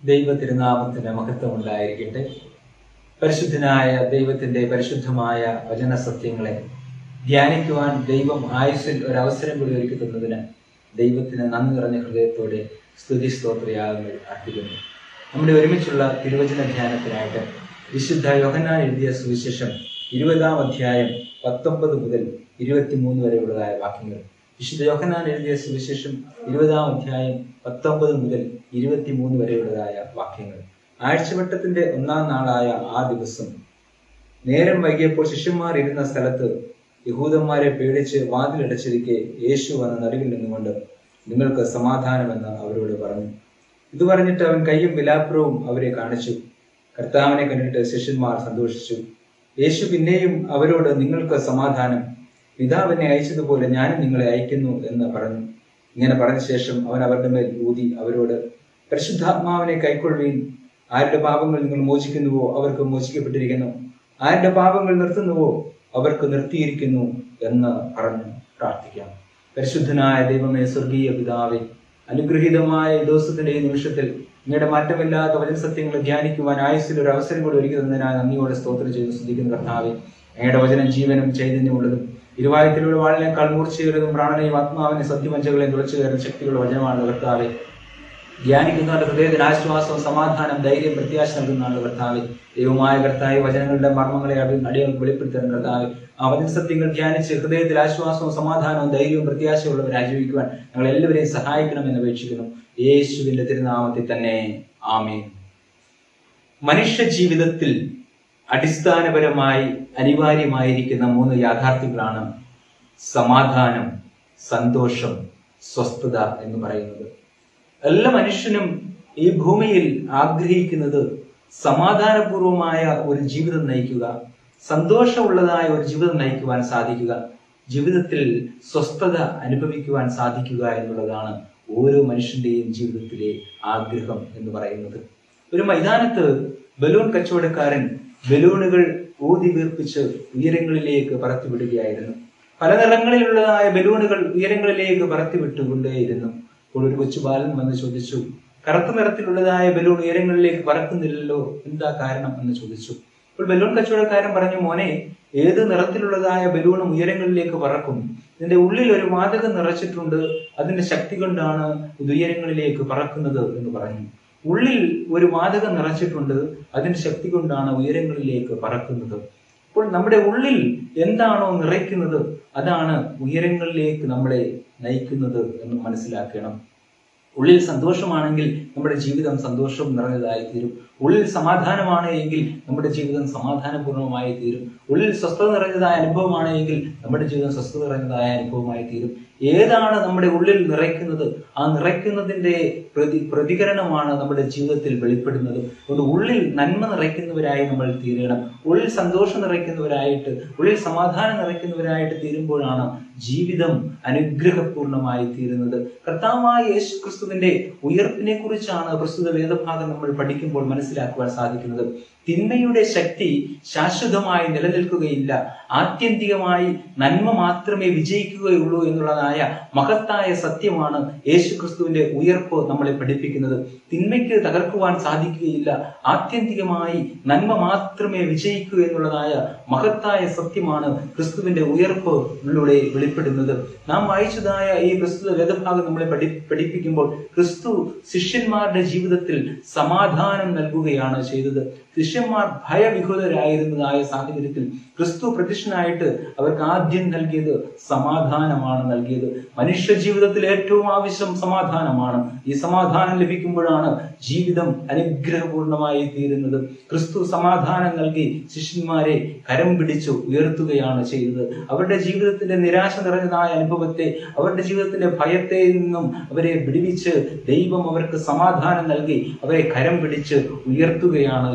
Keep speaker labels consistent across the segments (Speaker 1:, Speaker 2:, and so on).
Speaker 1: ദൈവ തിരുനാമത്തിന് മഹത്വം ഉണ്ടായിരിക്കട്ടെ പരിശുദ്ധനായ ദൈവത്തിന്റെ പരിശുദ്ധമായ വചന സത്യങ്ങളെ ധ്യാനിക്കുവാൻ ദൈവം ആയുസ്സിൽ ഒരു അവസരം കൂടി ഒരുക്കി തന്നതിന് ദൈവത്തിന് നന്ദി നിറഞ്ഞ ഹൃദയത്തോടെ സ്തുതി സ്തോത്രയാഗങ്ങൾ അർപ്പിക്കുന്നു നമ്മുടെ ഒരുമിച്ചുള്ള തിരുവചന ധ്യാനത്തിനായിട്ട് വിശുദ്ധ യോഹന്നാൻ എഴുതിയ സുവിശേഷം ഇരുപതാം അധ്യായം പത്തൊമ്പത് മുതൽ ഇരുപത്തിമൂന്ന് വരെയുള്ളതായ വാക്യങ്ങൾ വിശുദ്ധ യോഹന്നാൻ എഴുതിയ സുവിശേഷം ഇരുപതാം അധ്യായം പത്തൊമ്പത് മുതൽ ഇരുപത്തിമൂന്ന് വരെയുള്ളതായ വാക്യങ്ങൾ ആഴ്ചവട്ടത്തിന്റെ ഒന്നാം നാളായ ആ ദിവസം നേരം വൈകിയപ്പോൾ ശിഷ്യന്മാർ ഇരുന്ന സ്ഥലത്ത് യഹൂദന്മാരെ പേടിച്ച് വാതിലടച്ചിരിക്കെ യേശു വന്ന നടുവിൽ നിന്നുകൊണ്ട് നിങ്ങൾക്ക് സമാധാനമെന്ന് അവരോട് പറഞ്ഞു ഇത് പറഞ്ഞിട്ട് അവൻ കൈയും വിലാപ്പുറവും അവരെ കാണിച്ചു കർത്താവിനെ കണ്ടിട്ട് ശിഷ്യന്മാർ സന്തോഷിച്ചു യേശു പിന്നെയും അവരോട് നിങ്ങൾക്ക് സമാധാനം പിതാവിനെ അയച്ചതുപോലെ ഞാനും നിങ്ങളെ അയക്കുന്നു എന്ന് പറഞ്ഞു ഇങ്ങനെ പറഞ്ഞ ശേഷം അവൻ അവരുടെ മേൽ ഊതി അവരോട് പരിശുദ്ധാത്മാവിനെ കൈക്കൊള്ളുകയും ആരുടെ പാപങ്ങൾ നിങ്ങൾ മോചിക്കുന്നുവോ അവർക്ക് മോചിക്കപ്പെട്ടിരിക്കുന്നു ആരുടെ പാപങ്ങൾ നിർത്തുന്നുവോ അവർക്ക് നിർത്തിയിരിക്കുന്നു എന്ന് പറഞ്ഞു പ്രാർത്ഥിക്കാം പരിശുദ്ധനായ ദൈവമേ സ്വർഗീയ പിതാവേ അനുഗ്രഹീതമായ ഈ ദിവസത്തിന്റെ ഈ നിമിഷത്തിൽ നിങ്ങളുടെ മാറ്റമില്ലാത്ത വചന സത്യങ്ങൾ ധ്യാനിക്കുവാൻ ആയുസ്സിൽ ഒരു അവസരം കൂടി ഒരുക്കി തന്നതിനായി നന്ദിയോടെ സ്തോത്രം ചെയ്ത് സ്തുതിക്കുന്ന കർത്താവെ അങ്ങയുടെ വചനം ജീവനും ചൈതന്യമുള്ളതും ഇരുവായത്തിലുള്ള വാളിനേക്കാൾ മൂർച്ചയുള്ളതും പ്രാണനെയും ആത്മാവിനെ സത്യമഞ്ചകളെയും തുളച്ചു കയറുന്ന ശക്തിയുള്ള വചനമാണ് കർത്താവെ ധ്യാനിക്കുന്നവരുടെ ഹൃദയത്തിന് ആശ്വാസവും സമാധാനം ധൈര്യം പ്രത്യാശ നൽകുന്നതാണ് കർത്താവ് ദൈവമായ കർത്താവ് വചനങ്ങളുടെ മർമ്മങ്ങളെ അടിയങ്ങൾക്ക് വെളിപ്പെടുത്തണം കർത്താവ് ആ വചന സത്യങ്ങൾ ധ്യാനിച്ച് ഹൃദയത്തിൽ ആശ്വാസവും സമാധാനവും ധൈര്യവും പ്രത്യാശയുള്ളവർ രാജിവെക്കുവാൻ ഞങ്ങൾ എല്ലാവരെയും സഹായിക്കണമെന്ന് അപേക്ഷിക്കുന്നു യേശുവിന്റെ തിരുനാമത്തിൽ തന്നെ ആമേൻ മനുഷ്യ ജീവിതത്തിൽ അടിസ്ഥാനപരമായി അനിവാര്യമായിരിക്കുന്ന മൂന്ന് യാഥാർത്ഥ്യങ്ങളാണ് സമാധാനം സന്തോഷം സ്വസ്ഥത എന്ന് പറയുന്നത് എല്ലാ മനുഷ്യനും ഈ ഭൂമിയിൽ ആഗ്രഹിക്കുന്നത് സമാധാനപൂർവമായ ഒരു ജീവിതം നയിക്കുക സന്തോഷമുള്ളതായ ഒരു ജീവിതം നയിക്കുവാൻ സാധിക്കുക ജീവിതത്തിൽ സ്വസ്ഥത അനുഭവിക്കുവാൻ സാധിക്കുക എന്നുള്ളതാണ് ഓരോ മനുഷ്യന്റെയും ജീവിതത്തിലെ ആഗ്രഹം എന്ന് പറയുന്നത് ഒരു മൈതാനത്ത് ബലൂൺ കച്ചവടക്കാരൻ ബലൂണുകൾ ഊതി വീർപ്പിച്ച് ഉയരങ്ങളിലേക്ക് പറത്തിവിടുകയായിരുന്നു പല നിറങ്ങളിലുള്ളതായ ബലൂണുകൾ ഉയരങ്ങളിലേക്ക് പറത്തിവിട്ടുകൊണ്ടേയിരുന്നു അപ്പോൾ ഒരു കൊച്ചു ബാലൻ വന്ന് ചോദിച്ചു കറുത്ത നിറത്തിലുള്ളതായ ബലൂൺ ഉയരങ്ങളിലേക്ക് പറക്കുന്നില്ലല്ലോ എന്താ കാരണം എന്ന് ചോദിച്ചു അപ്പോൾ ബലൂൺ കച്ചവടക്കാരൻ പറഞ്ഞു മോനെ ഏത് നിറത്തിലുള്ളതായ ബലൂണും ഉയരങ്ങളിലേക്ക് പറക്കും ഇതിന്റെ ഉള്ളിൽ ഒരു വാതകം നിറച്ചിട്ടുണ്ട് അതിന്റെ ശക്തി കൊണ്ടാണ് ഇത് ഉയരങ്ങളിലേക്ക് പറക്കുന്നത് എന്ന് പറഞ്ഞു ഉള്ളിൽ ഒരു വാതകം നിറച്ചിട്ടുണ്ട് അതിന്റെ ശക്തി കൊണ്ടാണ് ഉയരങ്ങളിലേക്ക് പറക്കുന്നത് അപ്പോൾ നമ്മുടെ ഉള്ളിൽ എന്താണോ നിറയ്ക്കുന്നത് അതാണ് ഉയരങ്ങളിലേക്ക് നമ്മളെ നയിക്കുന്നത് എന്ന് മനസ്സിലാക്കണം ഉള്ളിൽ സന്തോഷമാണെങ്കിൽ നമ്മുടെ ജീവിതം സന്തോഷം നിറഞ്ഞതായി തീരും ഉള്ളിൽ സമാധാനമാണ് എങ്കിൽ നമ്മുടെ ജീവിതം സമാധാനപൂർണ്ണമായി തീരും ഉള്ളിൽ സ്വസ്ഥത നിറഞ്ഞതായ അനുഭവമാണ് എങ്കിൽ നമ്മുടെ ജീവിതം സ്വസ്ഥത നിറഞ്ഞതായ അനുഭവമായി തീരും ഏതാണ് നമ്മുടെ ഉള്ളിൽ നിറയ്ക്കുന്നത് ആ നിറയ്ക്കുന്നതിന്റെ പ്രതി പ്രതികരണമാണ് നമ്മുടെ ജീവിതത്തിൽ വെളിപ്പെടുന്നത് അതുകൊണ്ട് ഉള്ളിൽ നന്മ നിറയ്ക്കുന്നവരായി നമ്മൾ തീരണം ഉള്ളിൽ സന്തോഷം നിറയ്ക്കുന്നവരായിട്ട് ഉള്ളിൽ സമാധാനം നിറയ്ക്കുന്നവരായിട്ട് തീരുമ്പോഴാണ് ജീവിതം അനുഗ്രഹപൂർണമായി തീരുന്നത് കർത്താവായ യേശു ക്രിസ്തുവിന്റെ ഉയർപ്പിനെ കുറിച്ചാണ് പ്രസ്തുത വേദഭാഗം നമ്മൾ പഠിക്കുമ്പോൾ മനസ്സിലാക്കുവാൻ സാധിക്കുന്നത് തിന്മയുടെ ശക്തി ശാശ്വതമായി നിലനിൽക്കുകയില്ല ആത്യന്തികമായി നന്മ മാത്രമേ വിജയിക്കുകയുള്ളൂ എന്നുള്ളതായ മഹത്തായ സത്യമാണ് യേശു ക്രിസ്തുവിന്റെ ഉയർപ്പ് നമ്മളെ പഠിപ്പിക്കുന്നത് തിന്മയ്ക്ക് തകർക്കുവാൻ സാധിക്കുകയില്ല ആത്യന്തികമായി നന്മ മാത്രമേ വിജയിക്കൂ എന്നുള്ളതായ മഹത്തായ സത്യമാണ് ക്രിസ്തുവിന്റെ ഉയർപ്പ് ഉള്ളിലൂടെ വെളിപ്പെടുന്നത് നാം വായിച്ചതായ ഈ പ്രസ്തുത വേദഭാഗം നമ്മളെ പഠി പഠിപ്പിക്കുമ്പോൾ ക്രിസ്തു ശിഷ്യന്മാരുടെ ജീവിതത്തിൽ സമാധാനം നൽകുകയാണ് ചെയ്തത് ശിഷ്യന്മാർ ഭയവിഹുതരായിരുന്നതായ സാഹചര്യത്തിൽ ക്രിസ്തു പ്രത്യക്ഷനായിട്ട് അവർക്ക് ആദ്യം നൽകിയത് സമാധാനമാണ് നൽകിയത് മനുഷ്യ ജീവിതത്തിൽ ഏറ്റവും ആവശ്യം സമാധാനമാണ് ഈ സമാധാനം ലഭിക്കുമ്പോഴാണ് ജീവിതം അനുഗ്രഹപൂർണമായി തീരുന്നത് ക്രിസ്തു സമാധാനം നൽകി ശിഷ്യന്മാരെ കരം പിടിച്ചു ഉയർത്തുകയാണ് ചെയ്തത് അവരുടെ ജീവിതത്തിന്റെ നിരാശ നിറഞ്ഞതായ അനുഭവത്തെ അവരുടെ ജീവിതത്തിന്റെ ഭയത്തെ നിന്നും അവരെ വിടുവിച്ച് ദൈവം അവർക്ക് സമാധാനം നൽകി അവരെ കരം പിടിച്ച് ഉയർത്തുകയാണ് ചെയ്തത്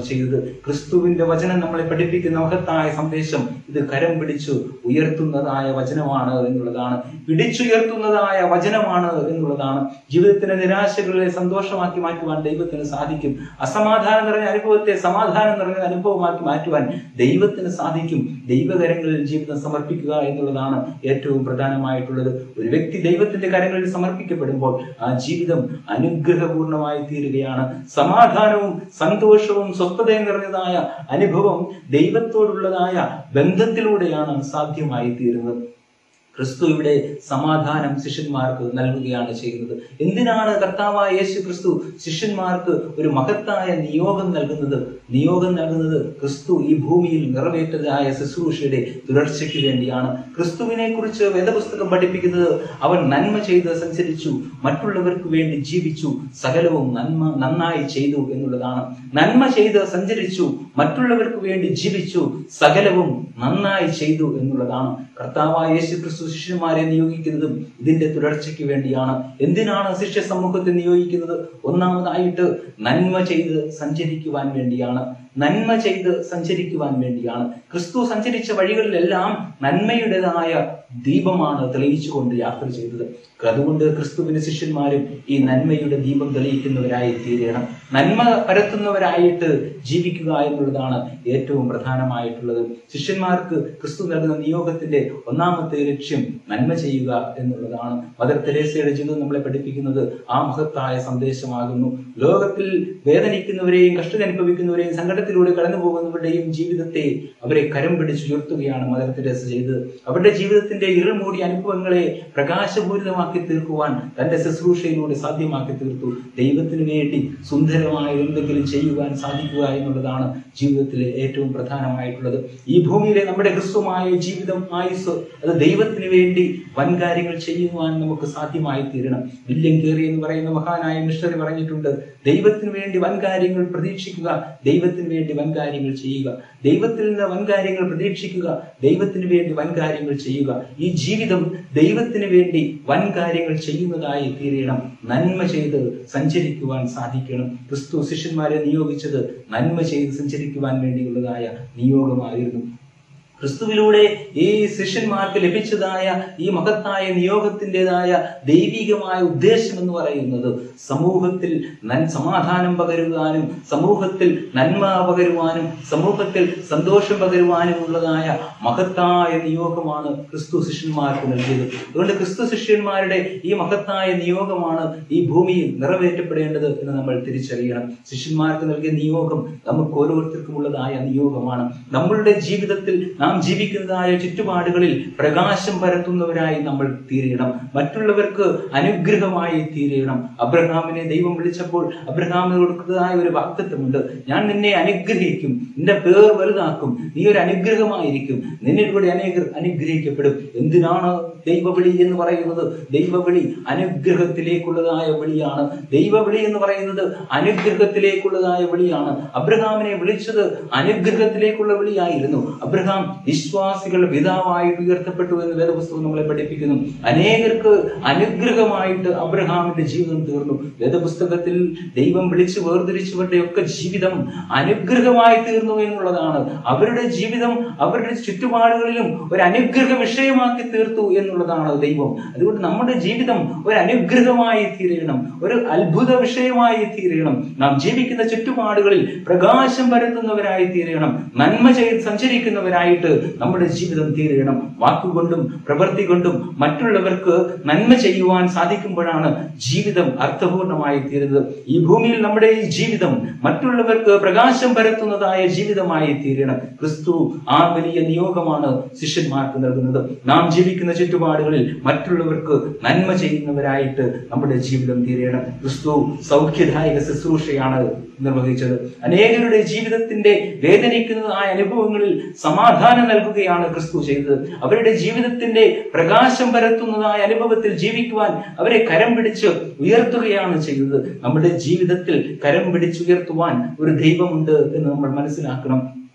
Speaker 1: ക്രിസ്തുവിന്റെ വചനം നമ്മളെ പഠിപ്പിക്കുന്ന മഹത്തായ സന്ദേശം ഇത് കരം പിടിച്ചു ഉയർത്തുന്നതായ വചനമാണ് എന്നുള്ളതാണ് പിടിച്ചുയർത്തുന്നതായ വചനമാണ് എന്നുള്ളതാണ് ജീവിതത്തിന്റെ നിരാശകളെ സന്തോഷമാക്കി മാറ്റുവാൻ ദൈവത്തിന് സാധിക്കും അസമാധാനം നിറഞ്ഞ അനുഭവത്തെ സമാധാനം നിറഞ്ഞ അനുഭവമാക്കി മാറ്റുവാൻ ദൈവത്തിന് സാധിക്കും ദൈവകരങ്ങളിൽ ജീവിതം സമർപ്പിക്കുക എന്നുള്ളതാണ് ഏറ്റവും പ്രധാനമായിട്ടുള്ളത് ഒരു വ്യക്തി ദൈവത്തിന്റെ കരങ്ങളിൽ സമർപ്പിക്കപ്പെടുമ്പോൾ ആ ജീവിതം അനുഗ്രഹപൂർണമായി തീരുകയാണ് സമാധാനവും സന്തോഷവും സ്വസ്ഥതയും നിറഞ്ഞതായ അനുഭവം ദൈവത്തോടുള്ളതായ ബന്ധത്തിലൂടെയാണ് സാധ്യമായി തീരുന്നത് ക്രിസ്തു ഇവിടെ സമാധാനം ശിഷ്യന്മാർക്ക് നൽകുകയാണ് ചെയ്യുന്നത് എന്തിനാണ് കർത്താവായ യേശു ക്രിസ്തു ശിഷ്യന്മാർക്ക് ഒരു മഹത്തായ നിയോഗം നൽകുന്നത് നിയോഗം നൽകുന്നത് ക്രിസ്തു ഈ ഭൂമിയിൽ നിറവേറ്റതായ ശുശ്രൂഷയുടെ തുടർച്ചയ്ക്ക് വേണ്ടിയാണ് ക്രിസ്തുവിനെ കുറിച്ച് വേദപുസ്തകം പഠിപ്പിക്കുന്നത് അവൻ നന്മ ചെയ്ത് സഞ്ചരിച്ചു മറ്റുള്ളവർക്ക് വേണ്ടി ജീവിച്ചു സകലവും നന്മ നന്നായി ചെയ്തു എന്നുള്ളതാണ് നന്മ ചെയ്ത് സഞ്ചരിച്ചു മറ്റുള്ളവർക്ക് വേണ്ടി ജീവിച്ചു സകലവും നന്നായി ചെയ്തു എന്നുള്ളതാണ് കർത്താവായ യേശു ക്രിസ്തു ശിഷ്യന്മാരെ നിയോഗിക്കുന്നതും ഇതിന്റെ തുടർച്ചയ്ക്ക് വേണ്ടിയാണ് എന്തിനാണ് ശിഷ്യ സമൂഹത്തെ നിയോഗിക്കുന്നത് ഒന്നാമതായിട്ട് നന്മ ചെയ്ത് സഞ്ചരിക്കുവാൻ വേണ്ടിയാണ് നന്മ ചെയ്ത് സഞ്ചരിക്കുവാൻ വേണ്ടിയാണ് ക്രിസ്തു സഞ്ചരിച്ച വഴികളിലെല്ലാം നന്മയുടേതായ ദീപമാണ് തെളിയിച്ചുകൊണ്ട് യാത്ര ചെയ്തത് അതുകൊണ്ട് ക്രിസ്തുവിന്റെ ശിഷ്യന്മാരും ഈ നന്മയുടെ ദീപം തെളിയിക്കുന്നവരായി തീരണം നന്മ പരത്തുന്നവരായിട്ട് ജീവിക്കുക എന്നുള്ളതാണ് ഏറ്റവും പ്രധാനമായിട്ടുള്ളത് ശിഷ്യന്മാർക്ക് ക്രിസ്തു നൽകുന്ന നിയോഗത്തിന്റെ ഒന്നാമത്തെ ലക്ഷ്യം നന്മ ചെയ്യുക എന്നുള്ളതാണ് മദർ തെരേസയുടെ ജീവിതം നമ്മളെ പഠിപ്പിക്കുന്നത് ആ മഹത്തായ സന്ദേശമാകുന്നു ലോകത്തിൽ വേദനിക്കുന്നവരെയും കഷ്ടത അനുഭവിക്കുന്നവരെയും സങ്കടത്തിലൂടെ കടന്നു പോകുന്നവരുടെയും ജീവിതത്തെ അവരെ കരം പിടിച്ചുയർത്തുകയാണ് മദർ തെരേസ ചെയ്തത് അവരുടെ ജീവിതത്തിന്റെ ഇരുൾ മൂടിയ അനുഭവങ്ങളെ പ്രകാശപൂരിതമാക്കി തീർക്കുവാൻ തന്റെ ശുശ്രൂഷയിലൂടെ സാധ്യമാക്കി തീർത്തു ദൈവത്തിന് വേണ്ടി സുന്ദരമായ എന്തെങ്കിലും ചെയ്യുവാൻ സാധിക്കുക എന്നുള്ളതാണ് ജീവിതത്തിലെ ഏറ്റവും പ്രധാനമായിട്ടുള്ളത് ഈ ഭൂമിയിലെ നമ്മുടെ ഹ്രസ്വമായ ജീവിതം ആയുസ് അത് ദൈവത്തിന് വേണ്ടി വൻ കാര്യങ്ങൾ ചെയ്യുവാൻ നമുക്ക് സാധ്യമായി തീരണം വില്യം കേറി എന്ന് പറയുന്ന മഹാനായ മിഷണറി പറഞ്ഞിട്ടുണ്ട് ദൈവത്തിന് വേണ്ടി വൻ കാര്യങ്ങൾ പ്രതീക്ഷിക്കുക ദൈവത്തിന് വേണ്ടി വൻ കാര്യങ്ങൾ ചെയ്യുക ദൈവത്തിൽ നിന്ന് വൻ കാര്യങ്ങൾ പ്രതീക്ഷിക്കുക ദൈവത്തിന് വേണ്ടി വൻ കാര്യങ്ങൾ ചെയ്യുക ഈ ജീവിതം ദൈവത്തിന് വേണ്ടി വൻ കാര്യങ്ങൾ ചെയ്യുന്നതായി തീരണം നന്മ ചെയ്ത് സഞ്ചരിക്കുവാൻ സാധിക്കണം ക്രിസ്തു ശിഷ്യന്മാരെ നിയോഗിച്ചത് നന്മ ചെയ്ത് സഞ്ചരിക്കുവാൻ വേണ്ടിയുള്ളതായ നിയോഗമായിരുന്നു ക്രിസ്തുവിലൂടെ ഈ ശിഷ്യന്മാർക്ക് ലഭിച്ചതായ ഈ മഹത്തായ നിയോഗത്തിൻ്റെതായ ദൈവികമായ ഉദ്ദേശം എന്ന് പറയുന്നത് സമൂഹത്തിൽ നൻ സമാധാനം പകരുവാനും സമൂഹത്തിൽ നന്മ പകരുവാനും സമൂഹത്തിൽ സന്തോഷം പകരുവാനും ഉള്ളതായ മഹത്തായ നിയോഗമാണ് ക്രിസ്തു ശിഷ്യന്മാർക്ക് നൽകിയത് അതുകൊണ്ട് ക്രിസ്തു ശിഷ്യന്മാരുടെ ഈ മഹത്തായ നിയോഗമാണ് ഈ ഭൂമിയിൽ നിറവേറ്റപ്പെടേണ്ടത് എന്ന് നമ്മൾ തിരിച്ചറിയണം ശിഷ്യന്മാർക്ക് നൽകിയ നിയോഗം നമുക്ക് ഓരോരുത്തർക്കും ഉള്ളതായ നിയോഗമാണ് നമ്മളുടെ ജീവിതത്തിൽ നാം ജീവിക്കുന്നതായ ചുറ്റുപാടുകളിൽ പ്രകാശം പരത്തുന്നവരായി നമ്മൾ തീരണം മറ്റുള്ളവർക്ക് അനുഗ്രഹമായി തീരണം അബ്രഹാമിനെ ദൈവം വിളിച്ചപ്പോൾ അബ്രഹാമിന് കൊടുക്കുന്നതായ ഒരു വാക്തത്വമുണ്ട് ഞാൻ നിന്നെ അനുഗ്രഹിക്കും നിന്റെ പേർ വലുതാക്കും നീ ഒരു അനുഗ്രഹമായിരിക്കും നിന്നിലൂടെ അനേകർ അനുഗ്രഹിക്കപ്പെടും എന്തിനാണ് ദൈവവിളി എന്ന് പറയുന്നത് ദൈവവിളി അനുഗ്രഹത്തിലേക്കുള്ളതായ വിളിയാണ് ദൈവവിളി എന്ന് പറയുന്നത് അനുഗ്രഹത്തിലേക്കുള്ളതായ വിളിയാണ് അബ്രഹാമിനെ വിളിച്ചത് അനുഗ്രഹത്തിലേക്കുള്ള വിളിയായിരുന്നു അബ്രഹാം വിശ്വാസികളുടെ പിതാവായിട്ട് ഉയർത്തപ്പെട്ടു എന്ന് വേദപുസ്തകം നമ്മളെ പഠിപ്പിക്കുന്നു അനേകർക്ക് അനുഗ്രഹമായിട്ട് അബ്രഹാമിന്റെ ജീവിതം തീർന്നു വേദപുസ്തകത്തിൽ ദൈവം വിളിച്ച് വേർതിരിച്ചവരുടെ ഒക്കെ ജീവിതം അനുഗ്രഹമായി തീർന്നു എന്നുള്ളതാണ് അവരുടെ ജീവിതം അവരുടെ ചുറ്റുപാടുകളിലും ഒരു അനുഗ്രഹ വിഷയമാക്കി തീർത്തു എന്നുള്ളതാണ് ദൈവം അതുകൊണ്ട് നമ്മുടെ ജീവിതം ഒരു അനുഗ്രഹമായി തീരണം ഒരു അത്ഭുത വിഷയമായി തീരണം നാം ജീവിക്കുന്ന ചുറ്റുപാടുകളിൽ പ്രകാശം പരത്തുന്നവരായി തീരണം നന്മ ചെയ്ത് സഞ്ചരിക്കുന്നവരായിട്ട് നമ്മുടെ ജീവിതം തീരണം വാക്കുകൊണ്ടും പ്രവൃത്തി കൊണ്ടും മറ്റുള്ളവർക്ക് നന്മ ചെയ്യുവാൻ സാധിക്കുമ്പോഴാണ് ജീവിതം അർത്ഥപൂർണമായി തീരുന്നത് ഈ ഭൂമിയിൽ നമ്മുടെ ഈ ജീവിതം മറ്റുള്ളവർക്ക് പ്രകാശം പരത്തുന്നതായ ജീവിതമായി തീരണം ക്രിസ്തു ആ വലിയ നിയോഗമാണ് ശിഷ്യന്മാർക്ക് നൽകുന്നത് നാം ജീവിക്കുന്ന ചുറ്റുപാടുകളിൽ മറ്റുള്ളവർക്ക് നന്മ ചെയ്യുന്നവരായിട്ട് നമ്മുടെ ജീവിതം തീരണം ക്രിസ്തു സൗഖ്യദായക ശുശ്രൂഷയാണ് നിർവഹിച്ചത് അനേകരുടെ ജീവിതത്തിന്റെ വേദനിക്കുന്നതായ അനുഭവങ്ങളിൽ സമാധാനം നൽകുകയാണ് ക്രിസ്തു ചെയ്തത് അവരുടെ ജീവിതത്തിന്റെ പ്രകാശം പരത്തുന്നതായ അനുഭവത്തിൽ ജീവിക്കുവാൻ അവരെ കരം പിടിച്ച് ഉയർത്തുകയാണ് ചെയ്തത് നമ്മുടെ ജീവിതത്തിൽ കരം പിടിച്ചുയർത്തുവാൻ ഒരു ദൈവമുണ്ട് എന്ന് നമ്മൾ മനസ്സിലാക്കണം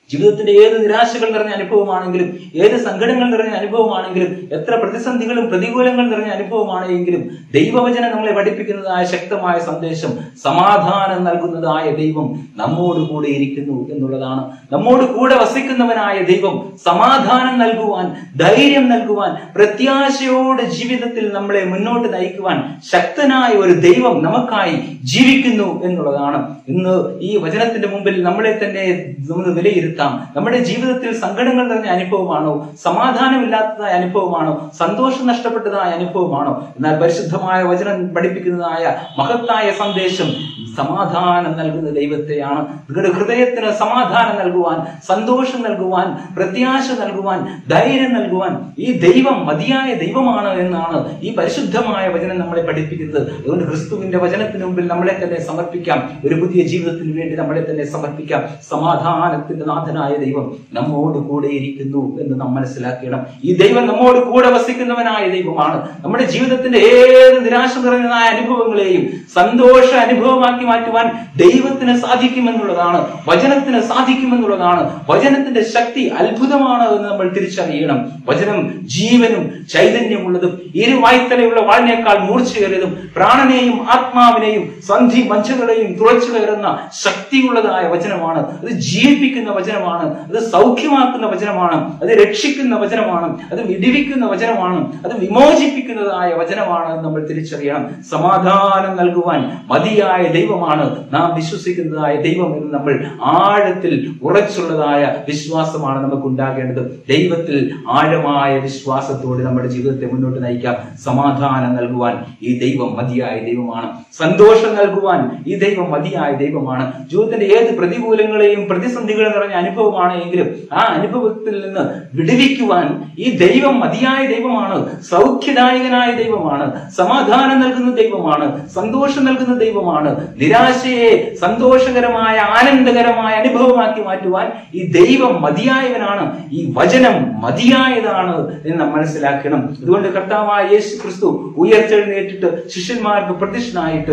Speaker 1: ജീവിതത്തിന്റെ ഏത് നിരാശകൾ നിറഞ്ഞ അനുഭവമാണെങ്കിലും ഏത് സങ്കടങ്ങൾ നിറഞ്ഞ അനുഭവമാണെങ്കിലും എത്ര പ്രതിസന്ധികളും പ്രതികൂലങ്ങൾ നിറഞ്ഞ അനുഭവമാണെങ്കിലും ദൈവവചനം നമ്മളെ പഠിപ്പിക്കുന്നതായ ശക്തമായ സന്ദേശം സമാധാനം നൽകുന്നതായ ദൈവം നമ്മോട് കൂടെ ഇരിക്കുന്നു എന്നുള്ളതാണ് നമ്മോട് കൂടെ വസിക്കുന്നവനായ ദൈവം സമാധാനം നൽകുവാൻ ധൈര്യം നൽകുവാൻ പ്രത്യാശയോടെ ജീവിതത്തിൽ നമ്മളെ മുന്നോട്ട് നയിക്കുവാൻ ശക്തനായ ഒരു ദൈവം നമുക്കായി ജീവിക്കുന്നു എന്നുള്ളതാണ് ഇന്ന് ഈ വചനത്തിന്റെ മുമ്പിൽ നമ്മളെ തന്നെ നമ്മൾ വിലയിരുത്താം നമ്മുടെ ജീവിതത്തിൽ സങ്കടങ്ങൾ നിറഞ്ഞ അനുഭവമാണോ സമാധാനമില്ലാത്തതായ അനുഭവമാണോ സന്തോഷം നഷ്ടപ്പെട്ടതായ അനുഭവമാണോ എന്നാൽ പരിശുദ്ധമായ വചനം പഠിപ്പിക്കുന്നതായ മഹത്തായ സന്ദേശം സമാധാനം നൽകുന്ന ദൈവത്തെയാണ് നിങ്ങളുടെ ഹൃദയത്തിന് സമാധാനം നൽകുവാൻ സന്തോഷം നൽകുവാൻ പ്രത്യാശ നൽകുവാൻ ധൈര്യം നൽകുവാൻ ഈ ദൈവം മതിയായ ദൈവമാണ് എന്നാണ് ഈ പരിശുദ്ധമായ വചനം നമ്മളെ പഠിപ്പിക്കുന്നത് അതുകൊണ്ട് ക്രിസ്തുവിന്റെ വചനത്തിന് മുമ്പിൽ നമ്മളെ തന്നെ സമർപ്പിക്കാം ഒരു പുതിയ ജീവിതത്തിന് വേണ്ടി നമ്മളെ തന്നെ സമർപ്പിക്കാം സമാധാനത്തിന്റെ നാഥനായ ദൈവം നമ്മോട് കൂടെ ഇരിക്കുന്നു എന്ന് നാം മനസ്സിലാക്കണം ഈ ദൈവം നമ്മോട് കൂടെ വസിക്കുന്നവനായ ദൈവമാണ് നമ്മുടെ ജീവിതത്തിന്റെ ഏത് നിരാശ നിറഞ്ഞതായ അനുഭവങ്ങളെയും സന്തോഷ അനുഭവമാക്കി മാറ്റുവാൻ ദൈവത്തിന് സാധിക്കുമെന്നുള്ളതാണ് വചനത്തിന് സാധിക്കുമെന്നുള്ളതാണ് വചനത്തിന്റെ ശക്തി അത്ഭുതമാണ് എന്ന് നമ്മൾ തിരിച്ചറിയണം വചനം ജീവനും ചൈതന്യമുള്ളതും ഇരുവായ്ത്തലയുള്ള വാളിനേക്കാൾ മൂർച്ചയേറിയതും പ്രാണനെയും ആത്മാവിനെയും സന്ധി മഞ്ചകളെയും തുളച്ചു കയറുന്ന ശക്തിയുള്ളതായ വചനമാണ് അത് ജീവിപ്പിക്കുന്ന വചനമാണ് അത് സൗഖ്യമാക്കുന്ന വചനമാണ് അത് രക്ഷിക്കുന്ന വചനമാണ് അത് വിടിവിക്കുന്ന വചനമാണ് അത് വിമോചിപ്പിക്കുന്നതായ വചനമാണ് എന്ന് നമ്മൾ തിരിച്ചറിയണം സമാധാനം നൽകുവാൻ മതിയായ ദൈവമാണ് നാം വിശ്വസിക്കുന്നതായ ദൈവം എന്ന് നമ്മൾ ആഴത്തിൽ ഉറച്ചുള്ളതായ വിശ്വാസമാണ് നമുക്ക് ഉണ്ടാകേണ്ടത് ദൈവത്തിൽ ആഴമായ വിശ്വാസത്തോടെ നമ്മുടെ ജീവിതത്തെ മുന്നോട്ട് നയിക്കാം സമാധാനം നൽകുവാൻ ഈ ദൈവം മതിയായ ദൈവമാണ് സന്തോഷം നൽകുവാൻ ഈ ദൈവം മതിയായ ദൈവമാണ് ജീവിതത്തിന്റെ ഏത് പ്രതികൂലങ്ങളെയും പ്രതിസന്ധികളും നിറഞ്ഞ അനുഭവമാണ് എങ്കിലും ആ അനുഭവത്തിൽ നിന്ന് വിടുവിക്കുവാൻ ഈ ദൈവം മതിയായ ദൈവമാണ് സൗഖ്യദായകനായ ദൈവമാണ് സമാധാനം നൽകുന്ന ദൈവമാണ് സന്തോഷം നൽകുന്ന ദൈവമാണ് നിരാശയെ സന്തോഷകരമായ ആനന്ദകരമായ അനുഭവമാക്കി മാറ്റുവാൻ ഈ ദൈവം മതിയായവനാണ് ഈ വചനം മതിയായതാണ് എന്ന് നാം മനസ്സിലാക്കണം അതുകൊണ്ട് കർത്താവായ യേശു ക്രിസ്തു ഉയർത്തെഴുന്നേറ്റിട്ട് ശിഷ്യന്മാർക്ക് പ്രതിഷ്ഠനായിട്ട്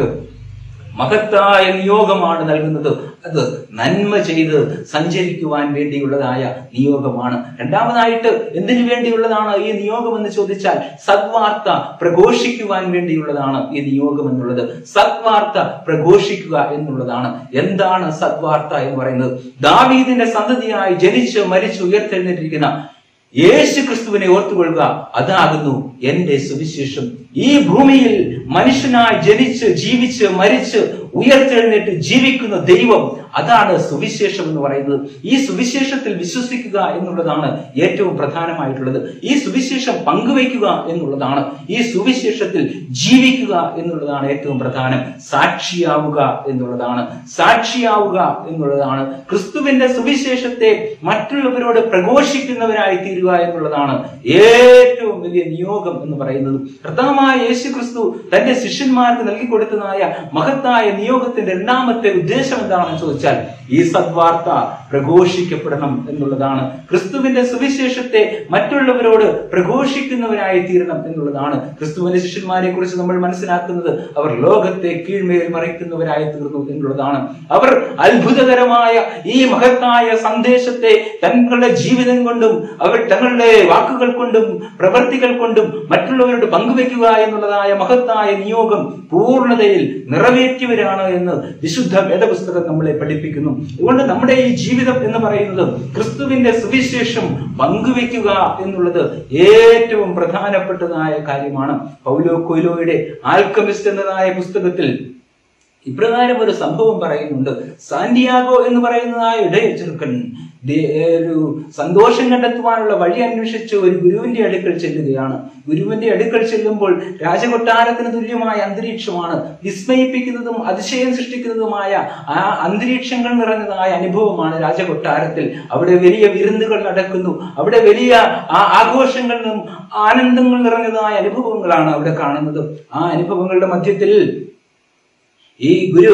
Speaker 1: മഹത്തായ നിയോഗമാണ് നൽകുന്നത് അത് നന്മ ചെയ്ത് സഞ്ചരിക്കുവാൻ വേണ്ടിയുള്ളതായ നിയോഗമാണ് രണ്ടാമതായിട്ട് എന്തിനു വേണ്ടിയുള്ളതാണ് ഈ നിയോഗം എന്ന് ചോദിച്ചാൽ സദ്വാർത്ത പ്രഘോഷിക്കുവാൻ വേണ്ടിയുള്ളതാണ് ഈ നിയോഗം എന്നുള്ളത് സദ്വാർത്ത പ്രഘോഷിക്കുക എന്നുള്ളതാണ് എന്താണ് സദ്വാർത്ത എന്ന് പറയുന്നത് ദാവീദിന്റെ സന്തതിയായി ജനിച്ച് മരിച്ച് ഉയർത്തെഴുന്നേറ്റിരിക്കുന്ന യേശു ക്രിസ്തുവിനെ ഓർത്തുകൊള്ളുക അതാകുന്നു എന്റെ സുവിശേഷം ഈ ഭൂമിയിൽ മനുഷ്യനായി ജനിച്ച് ജീവിച്ച് മരിച്ച് ഉയർത്തെഴുന്നേറ്റ് ജീവിക്കുന്ന ദൈവം അതാണ് സുവിശേഷം എന്ന് പറയുന്നത് ഈ സുവിശേഷത്തിൽ വിശ്വസിക്കുക എന്നുള്ളതാണ് ഏറ്റവും പ്രധാനമായിട്ടുള്ളത് ഈ സുവിശേഷം പങ്കുവയ്ക്കുക എന്നുള്ളതാണ് ഈ സുവിശേഷത്തിൽ ജീവിക്കുക എന്നുള്ളതാണ് ഏറ്റവും പ്രധാനം സാക്ഷിയാവുക എന്നുള്ളതാണ് സാക്ഷിയാവുക എന്നുള്ളതാണ് ക്രിസ്തുവിന്റെ സുവിശേഷത്തെ മറ്റുള്ളവരോട് പ്രഘോഷിക്കുന്നവരായി തീരുക എന്നുള്ളതാണ് ഏറ്റവും വലിയ നിയോഗം എന്ന് പറയുന്നത് കർത്താവായ യേശു ക്രിസ്തു തന്റെ ശിഷ്യന്മാർക്ക് നൽകി കൊടുത്തതായ മഹത്തായ നിയോഗത്തിന്റെ രണ്ടാമത്തെ ഉദ്ദേശം എന്താണെന്ന് ചോദിച്ചാൽ ഈ സദ്വാർത്ത പ്രഘോഷിക്കപ്പെടണം എന്നുള്ളതാണ് ക്രിസ്തുവിന്റെ സുവിശേഷത്തെ മറ്റുള്ളവരോട് പ്രഘോഷിക്കുന്നവരായി തീരണം എന്നുള്ളതാണ് ക്രിസ്തുവിന്റെ ശിഷ്യന്മാരെ കുറിച്ച് നമ്മൾ മനസ്സിലാക്കുന്നത് അവർ ലോകത്തെ കീഴ്മേൽ മറിക്കുന്നവരായി തീർന്നു എന്നുള്ളതാണ് അവർ അത്ഭുതകരമായ ഈ മഹത്തായ സന്ദേശത്തെ തങ്ങളുടെ ജീവിതം കൊണ്ടും അവർ തങ്ങളുടെ വാക്കുകൾ കൊണ്ടും പ്രവൃത്തികൾ കൊണ്ടും മറ്റുള്ളവരോട് പങ്കുവെക്കുക എന്നുള്ളതായ മഹത്തായ നിയോഗം പൂർണ്ണതയിൽ നിറവേറ്റിയവരാണ് എന്ന് വിശുദ്ധ വേദപുസ്തകം നമ്മളെ പഠിപ്പിക്കുന്നു അതുകൊണ്ട് നമ്മുടെ ഈ ജീവിതം എന്ന് പറയുന്നത് ക്രിസ്തുവിന്റെ സുവിശേഷം പങ്കുവെക്കുക എന്നുള്ളത് ഏറ്റവും പ്രധാനപ്പെട്ടതായ കാര്യമാണ് പൗലോ കൊയ്ലോയുടെ ആൽക്കമിസ്റ്റ് എന്നതായ പുസ്തകത്തിൽ ഇപ്രകാരം ഒരു സംഭവം പറയുന്നുണ്ട് സാന്റിയാഗോ എന്ന് പറയുന്നതായ ഇടയ ചെറുക്കൻ ദേ- ഒരു സന്തോഷം കണ്ടെത്തുവാനുള്ള വഴി അന്വേഷിച്ച് ഒരു ഗുരുവിന്റെ അടുക്കൽ ചെല്ലുകയാണ് ഗുരുവിന്റെ അടുക്കൽ ചെല്ലുമ്പോൾ രാജകൊട്ടാരത്തിന് തുല്യമായ അന്തരീക്ഷമാണ് വിസ്മയിപ്പിക്കുന്നതും അതിശയം സൃഷ്ടിക്കുന്നതുമായ ആ അന്തരീക്ഷങ്ങൾ നിറഞ്ഞതായ അനുഭവമാണ് രാജകൊട്ടാരത്തിൽ അവിടെ വലിയ വിരുന്നുകൾ നടക്കുന്നു അവിടെ വലിയ ആ ആഘോഷങ്ങളും ആനന്ദങ്ങൾ നിറഞ്ഞതായ അനുഭവങ്ങളാണ് അവിടെ കാണുന്നത് ആ അനുഭവങ്ങളുടെ മധ്യത്തിൽ ഈ ഗുരു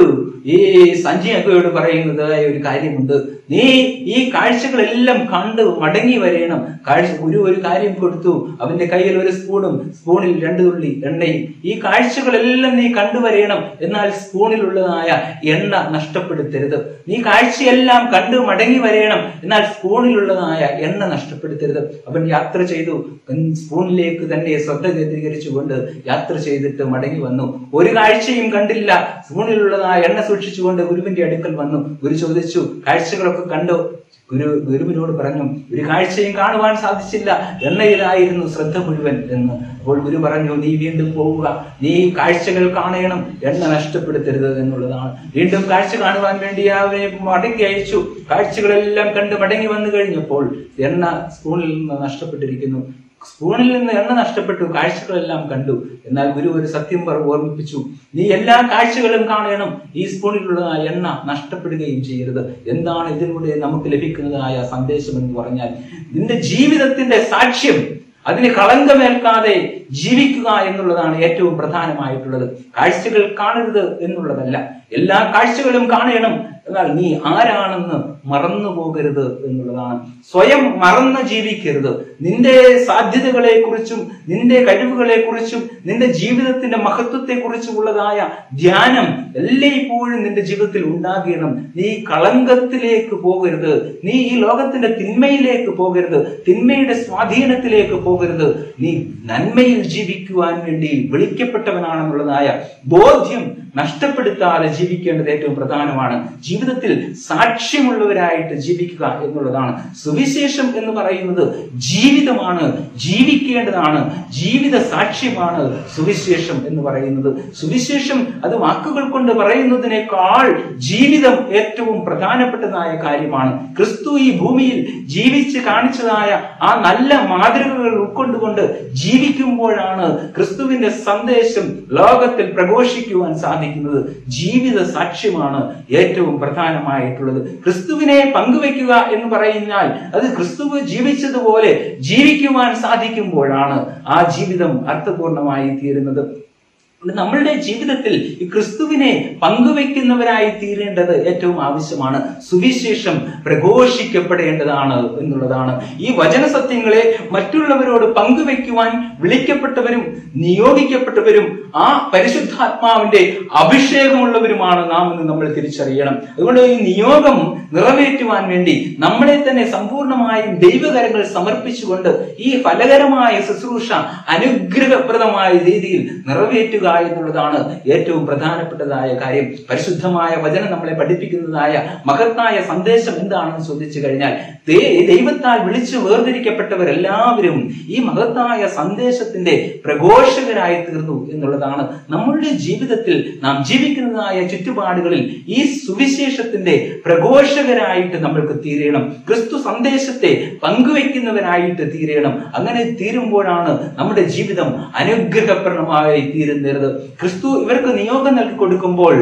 Speaker 1: ഈ സഞ്ജയക്കയോട് പറയുന്നത് ഒരു കാര്യമുണ്ട് നീ ഈ കാഴ്ചകളെല്ലാം കണ്ട് മടങ്ങി വരേണം കാഴ്ച ഗുരു ഒരു കാര്യം കൊടുത്തു അവന്റെ കയ്യിൽ ഒരു സ്പൂണും സ്പൂണിൽ രണ്ടു തുള്ളി എണ്ണയും ഈ കാഴ്ചകളെല്ലാം നീ കണ്ടുവരേണം എന്നാൽ സ്പൂണിലുള്ളതായ എണ്ണ നഷ്ടപ്പെടുത്തരുത് നീ കാഴ്ചയെല്ലാം കണ്ടു മടങ്ങി വരേണം എന്നാൽ സ്പൂണിലുള്ളതായ എണ്ണ നഷ്ടപ്പെടുത്തരുത് അവൻ യാത്ര ചെയ്തു സ്പൂണിലേക്ക് തന്നെ ശ്രദ്ധ കേന്ദ്രീകരിച്ചുകൊണ്ട് യാത്ര ചെയ്തിട്ട് മടങ്ങി വന്നു ഒരു കാഴ്ചയും കണ്ടില്ല സ്പൂണിലുള്ളതായ എണ്ണ സൂക്ഷിച്ചുകൊണ്ട് ഗുരുവിന്റെ അടുക്കൽ വന്നു ഗുരു ചോദിച്ചു കാഴ്ചകളൊക്കെ കണ്ടോ ഗുരു ഗുരുവിനോട് പറഞ്ഞു ഒരു കാഴ്ചയും കാണുവാൻ സാധിച്ചില്ല എണ്ണയിലായിരുന്നു ശ്രദ്ധ മുഴുവൻ എന്ന് അപ്പോൾ ഗുരു പറഞ്ഞു നീ വീണ്ടും പോവുക നീ കാഴ്ചകൾ കാണണം എണ്ണ നഷ്ടപ്പെടുത്തരുത് എന്നുള്ളതാണ് വീണ്ടും കാഴ്ച കാണുവാൻ വേണ്ടി അവനെ മടങ്ങി അയച്ചു കാഴ്ചകളെല്ലാം കണ്ട് മടങ്ങി വന്നു കഴിഞ്ഞപ്പോൾ എണ്ണ സ്പൂണിൽ നിന്ന് നഷ്ടപ്പെട്ടിരിക്കുന്നു സ്പൂണിൽ നിന്ന് എണ്ണ നഷ്ടപ്പെട്ടു കാഴ്ചകളെല്ലാം കണ്ടു എന്നാൽ ഗുരു ഒരു സത്യം പറ ഓർമ്മിപ്പിച്ചു നീ എല്ലാ കാഴ്ചകളും കാണണം ഈ സ്പൂണിലുള്ള എണ്ണ നഷ്ടപ്പെടുകയും ചെയ്യരുത് എന്താണ് ഇതിലൂടെ നമുക്ക് ലഭിക്കുന്നതായ സന്ദേശം എന്ന് പറഞ്ഞാൽ നിന്റെ ജീവിതത്തിന്റെ സാക്ഷ്യം അതിന് കളങ്കമേൽക്കാതെ ജീവിക്കുക എന്നുള്ളതാണ് ഏറ്റവും പ്രധാനമായിട്ടുള്ളത് കാഴ്ചകൾ കാണരുത് എന്നുള്ളതല്ല എല്ലാ കാഴ്ചകളും കാണണം എന്നാൽ നീ ആരാണെന്ന് മറന്നു പോകരുത് എന്നുള്ളതാണ് സ്വയം മറന്ന് ജീവിക്കരുത് നിന്റെ സാധ്യതകളെ കുറിച്ചും നിന്റെ കഴിവുകളെ കുറിച്ചും നിന്റെ ജീവിതത്തിന്റെ മഹത്വത്തെ കുറിച്ചുമുള്ളതായ ധ്യാനം എല്ലായ്പ്പോഴും നിന്റെ ജീവിതത്തിൽ ഉണ്ടാകണം നീ കളങ്കത്തിലേക്ക് പോകരുത് നീ ഈ ലോകത്തിന്റെ തിന്മയിലേക്ക് പോകരുത് തിന്മയുടെ സ്വാധീനത്തിലേക്ക് പോകരുത് നീ നന്മയിൽ ജീവിക്കുവാൻ വേണ്ടി വിളിക്കപ്പെട്ടവനാണെന്നുള്ളതായ ബോധ്യം നഷ്ടപ്പെടുത്താതെ ജീവിക്കേണ്ടത് ഏറ്റവും പ്രധാനമാണ് ജീവിതത്തിൽ സാക്ഷ്യമുള്ളവരായിട്ട് ജീവിക്കുക എന്നുള്ളതാണ് സുവിശേഷം എന്ന് പറയുന്നത് ജീവിതമാണ് ജീവിക്കേണ്ടതാണ് ജീവിത സാക്ഷ്യമാണ് സുവിശേഷം എന്ന് പറയുന്നത് സുവിശേഷം അത് വാക്കുകൾ കൊണ്ട് പറയുന്നതിനേക്കാൾ ജീവിതം ഏറ്റവും പ്രധാനപ്പെട്ടതായ കാര്യമാണ് ക്രിസ്തു ഈ ഭൂമിയിൽ ജീവിച്ച് കാണിച്ചതായ ആ നല്ല മാതൃകകൾ ഉൾക്കൊണ്ടുകൊണ്ട് ജീവിക്കുമ്പോഴാണ് ക്രിസ്തുവിന്റെ സന്ദേശം ലോകത്തിൽ പ്രഘോഷിക്കുവാൻ സാധിക്കുന്നത് ജീവിത സാക്ഷ്യമാണ് ഏറ്റവും പ്രധാനമായിട്ടുള്ളത് ക്രിസ്തുവിനെ പങ്കുവെക്കുക എന്ന് പറയുന്നാൽ അത് ക്രിസ്തുവ് ജീവിച്ചതുപോലെ ജീവിക്കുവാൻ സാധിക്കുമ്പോഴാണ് ആ ജീവിതം അർത്ഥപൂർണമായി തീരുന്നത് നമ്മളുടെ ജീവിതത്തിൽ ഈ ക്രിസ്തുവിനെ പങ്കുവെക്കുന്നവരായി തീരേണ്ടത് ഏറ്റവും ആവശ്യമാണ് സുവിശേഷം പ്രഘോഷിക്കപ്പെടേണ്ടതാണ് എന്നുള്ളതാണ് ഈ വചനസത്യങ്ങളെ മറ്റുള്ളവരോട് പങ്കുവെക്കുവാൻ വിളിക്കപ്പെട്ടവരും നിയോഗിക്കപ്പെട്ടവരും ആ പരിശുദ്ധാത്മാവിന്റെ അഭിഷേകമുള്ളവരുമാണ് നാം എന്ന് നമ്മൾ തിരിച്ചറിയണം അതുകൊണ്ട് ഈ നിയോഗം നിറവേറ്റുവാൻ വേണ്ടി നമ്മളെ തന്നെ സമ്പൂർണമായും ദൈവകരങ്ങൾ സമർപ്പിച്ചുകൊണ്ട് ഈ ഫലകരമായ ശുശ്രൂഷ അനുഗ്രഹപ്രദമായ രീതിയിൽ നിറവേറ്റുക എന്നുള്ളതാണ് ഏറ്റവും പ്രധാനപ്പെട്ടതായ കാര്യം പരിശുദ്ധമായ വചനം നമ്മളെ പഠിപ്പിക്കുന്നതായ മഹത്തായ സന്ദേശം എന്താണെന്ന് ചോദിച്ചു കഴിഞ്ഞാൽ ദൈവത്താൽ വിളിച്ചു വേർതിരിക്കപ്പെട്ടവരെല്ലാവരും ഈ മഹത്തായ സന്ദേശത്തിന്റെ പ്രഘോഷകരായി തീർന്നു എന്നുള്ളതാണ് നമ്മളുടെ ജീവിതത്തിൽ നാം ജീവിക്കുന്നതായ ചുറ്റുപാടുകളിൽ ഈ സുവിശേഷത്തിന്റെ പ്രഘോഷകരായിട്ട് നമ്മൾക്ക് തീരണം ക്രിസ്തു സന്ദേശത്തെ പങ്കുവെക്കുന്നവരായിട്ട് തീരണം അങ്ങനെ തീരുമ്പോഴാണ് നമ്മുടെ ജീവിതം അനുഗ്രഹപ്രദമായി തീരുന്നത് ക്രിസ്തു ഇവർക്ക് നിയോഗം നൽകി കൊടുക്കുമ്പോൾ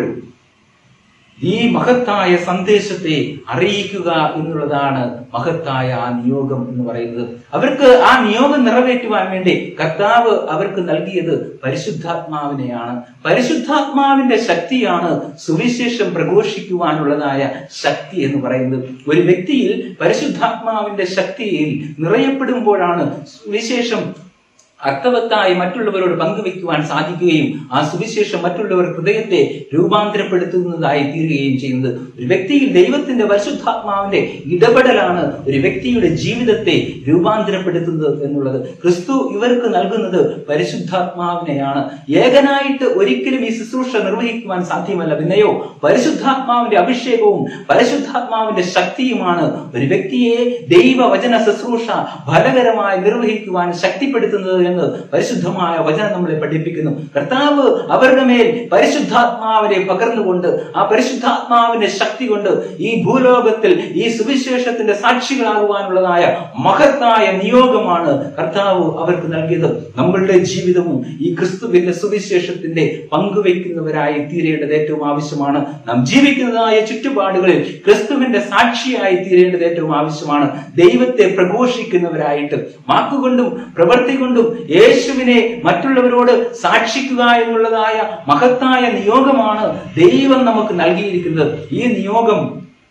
Speaker 1: ഈ മഹത്തായ സന്ദേശത്തെ അറിയിക്കുക എന്നുള്ളതാണ് മഹത്തായ ആ നിയോഗം എന്ന് പറയുന്നത് അവർക്ക് ആ നിയോഗം നിറവേറ്റുവാൻ വേണ്ടി കർത്താവ് അവർക്ക് നൽകിയത് പരിശുദ്ധാത്മാവിനെയാണ് പരിശുദ്ധാത്മാവിന്റെ ശക്തിയാണ് സുവിശേഷം പ്രഘോഷിക്കുവാനുള്ളതായ ശക്തി എന്ന് പറയുന്നത് ഒരു വ്യക്തിയിൽ പരിശുദ്ധാത്മാവിന്റെ ശക്തിയിൽ നിറയപ്പെടുമ്പോഴാണ് സുവിശേഷം അർത്ഥവത്തായി മറ്റുള്ളവരോട് പങ്കുവെക്കുവാൻ സാധിക്കുകയും ആ സുവിശേഷം മറ്റുള്ളവർ ഹൃദയത്തെ രൂപാന്തരപ്പെടുത്തുന്നതായി തീരുകയും ചെയ്യുന്നത് ഒരു വ്യക്തിയിൽ ദൈവത്തിന്റെ പരിശുദ്ധാത്മാവിന്റെ ഇടപെടലാണ് ഒരു വ്യക്തിയുടെ ജീവിതത്തെ രൂപാന്തരപ്പെടുത്തുന്നത് എന്നുള്ളത് ക്രിസ്തു ഇവർക്ക് നൽകുന്നത് പരിശുദ്ധാത്മാവിനെയാണ് ഏകനായിട്ട് ഒരിക്കലും ഈ ശുശ്രൂഷ നിർവഹിക്കുവാൻ സാധ്യമല്ല പിന്നെയോ പരിശുദ്ധാത്മാവിന്റെ അഭിഷേകവും പരിശുദ്ധാത്മാവിന്റെ ശക്തിയുമാണ് ഒരു വ്യക്തിയെ ദൈവവചന ശുശ്രൂഷ ഫലകരമായി നിർവഹിക്കുവാൻ ശക്തിപ്പെടുത്തുന്നത് എന്ന് പരിശുദ്ധമായ വചനം നമ്മളെ പഠിപ്പിക്കുന്നു കർത്താവ് അവരുടെ മേൽ പരിശുദ്ധാത്മാവിനെ പകർന്നുകൊണ്ട് ആ പരിശുദ്ധാത്മാവിന്റെ ശക്തി കൊണ്ട് ഈ ഭൂലോകത്തിൽ ഈ സുവിശേഷത്തിന്റെ സാക്ഷികളാകുവാനുള്ളതായ മഹത്തായ നിയോഗമാണ് കർത്താവ് അവർക്ക് നൽകിയത് നമ്മളുടെ ജീവിതവും ഈ ക്രിസ്തുവിന്റെ സുവിശേഷത്തിന്റെ പങ്കുവെക്കുന്നവരായി തീരേണ്ടത് ഏറ്റവും ആവശ്യമാണ് നാം ജീവിക്കുന്നതായ ചുറ്റുപാടുകളിൽ ക്രിസ്തുവിന്റെ സാക്ഷിയായി തീരേണ്ടത് ഏറ്റവും ആവശ്യമാണ് ദൈവത്തെ പ്രഘോഷിക്കുന്നവരായിട്ട് വാക്കുകൊണ്ടും പ്രവൃത്തി കൊണ്ടും യേശുവിനെ മറ്റുള്ളവരോട് സാക്ഷിക്കുക എന്നുള്ളതായ മഹത്തായ നിയോഗമാണ് ദൈവം നമുക്ക് നൽകിയിരിക്കുന്നത് ഈ നിയോഗം